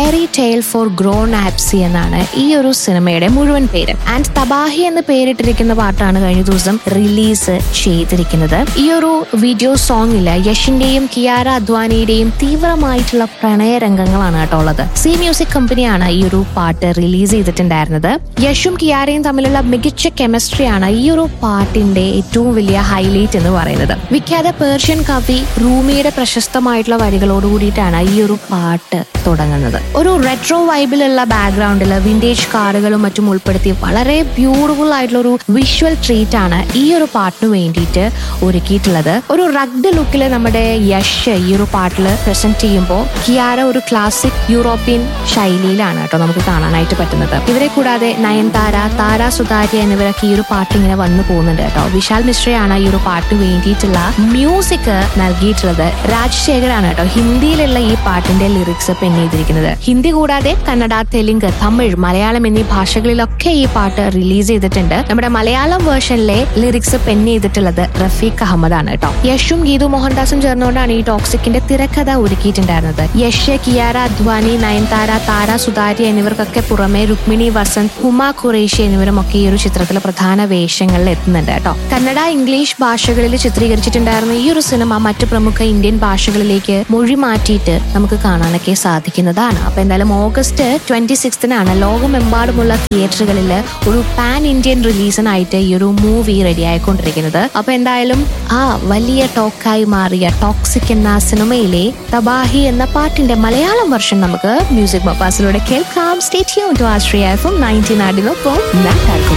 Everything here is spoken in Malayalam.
fairy tale for grown ups എന്നാണ് ഈ ഒരു സിനിമയുടെ മുഴുവൻ പേര് ആൻഡ് തബാഹി എന്ന് പേരിട്ടിരിക്കുന്ന പാട്ടാണ് കഴിഞ്ഞ ദിവസം റിലീസ് ചെയ്തിരിക്കുന്നത് ഈ ഒരു വീഡിയോ സോങ്ങില് യഷിന്റെയും കിയാര അദ്വാനിയുടെയും തീവ്രമായിട്ടുള്ള പ്രണയ രംഗങ്ങളാണ് കേട്ടോ ഉള്ളത് സി മ്യൂസിക് കമ്പനിയാണ് ഈ ഒരു പാട്ട് റിലീസ് ചെയ്തിട്ടുണ്ടായിരുന്നത് യഷും കിയാരയും തമ്മിലുള്ള മികച്ച കെമിസ്ട്രിയാണ് ഈ ഒരു പാട്ടിന്റെ ഏറ്റവും വലിയ ഹൈലൈറ്റ് എന്ന് പറയുന്നത് വിഖ്യാത പേർഷ്യൻ കവി റൂമിയുടെ പ്രശസ്തമായിട്ടുള്ള വരികളോട് കൂടിയിട്ടാണ് ഈ ഒരു പാട്ട് തുടങ്ങുന്നത് ഒരു റെട്രോ വൈബിലുള്ള ബാക്ക്ഗ്രൗണ്ടിൽ വിന്റേജ് കാറുകളും മറ്റും ഉൾപ്പെടുത്തി വളരെ ബ്യൂട്ടിഫുൾ ആയിട്ടുള്ള ഒരു വിഷ്വൽ ട്രീറ്റ് ആണ് ഈ ഒരു പാട്ടിന് വേണ്ടിയിട്ട് ഒരുക്കിയിട്ടുള്ളത് ഒരു റഗ്ഡ് ലുക്കിൽ നമ്മുടെ യഷ് ഈ ഒരു പാട്ടിൽ പ്രസന്റ് ചെയ്യുമ്പോൾ കിയാര ഒരു ക്ലാസിക് യൂറോപ്യൻ ശൈലിയിലാണ് കേട്ടോ നമുക്ക് കാണാനായിട്ട് പറ്റുന്നത് ഇവരെ കൂടാതെ നയൻതാര താര സുതാര്യ എന്നിവരൊക്കെ ഈ ഒരു പാട്ട് ഇങ്ങനെ വന്നു പോകുന്നുണ്ട് കേട്ടോ വിശാൽ മിശ്രയാണ് ഈ ഒരു പാട്ടിന് വേണ്ടിയിട്ടുള്ള മ്യൂസിക് നൽകിയിട്ടുള്ളത് രാജശേഖരാണ് കേട്ടോ ഹിന്ദിയിലുള്ള ഈ പാട്ടിന്റെ ലിറിക്സ് പെൻ ചെയ്തിരിക്കുന്നത് ഹിന്ദി കൂടാതെ കന്നഡ തെലുങ്ക് തമിഴ് മലയാളം എന്നീ ഭാഷകളിലൊക്കെ ഈ പാട്ട് റിലീസ് ചെയ്തിട്ടുണ്ട് നമ്മുടെ മലയാളം വേർഷനിലെ ലിറിക്സ് പെൻ ചെയ്തിട്ടുള്ളത് റഫീഖ് അഹമ്മദ് ആണ് കേട്ടോ യഷും ഗീതു മോഹൻദാസും ചേർന്നുകൊണ്ടാണ് ഈ ടോക്സിക്കിന്റെ തിരക്കഥ ഒരുക്കിയിട്ടുണ്ടായിരുന്നത് യഷ് കിയാര അദ്വാനി നയൻതാര താര സുതാര്യ എന്നിവർക്കൊക്കെ പുറമെ രുക്മിണി വസന്ത് ഹുമ ഖുറേഷി എന്നിവരുമൊക്കെ ഈ ഒരു ചിത്രത്തിലെ പ്രധാന വേഷങ്ങളിൽ എത്തുന്നുണ്ട് കേട്ടോ കന്നഡ ഇംഗ്ലീഷ് ഭാഷകളിൽ ചിത്രീകരിച്ചിട്ടുണ്ടായിരുന്ന ഈ ഒരു സിനിമ മറ്റ് പ്രമുഖ ഇന്ത്യൻ ഭാഷകളിലേക്ക് മൊഴി മാറ്റിയിട്ട് നമുക്ക് കാണാനൊക്കെ സാധിക്കുന്നതാണ് അപ്പൊ എന്തായാലും ഓഗസ്റ്റ് ട്വന്റി സിക്സ്തിനാണ് ലോകമെമ്പാടുമുള്ള തിയേറ്ററുകളിൽ ഒരു പാൻ ഇന്ത്യൻ റിലീസിനായിട്ട് ഈ ഒരു മൂവി റെഡി ആയിക്കൊണ്ടിരിക്കുന്നത് അപ്പൊ എന്തായാലും ആ വലിയ ടോക്കായി മാറിയ ടോക്സിക് എന്ന സിനിമയിലെ തബാഹി എന്ന പാട്ടിന്റെ മലയാളം വെർഷൻ നമുക്ക് മ്യൂസിക് മപ്പാസിലൂടെ കേൾക്കാം സ്റ്റേറ്റ് ടു ആശ്രയ എഫ് എം നയൻറ്റീൻ ആടിനൊപ്പം ഞാൻ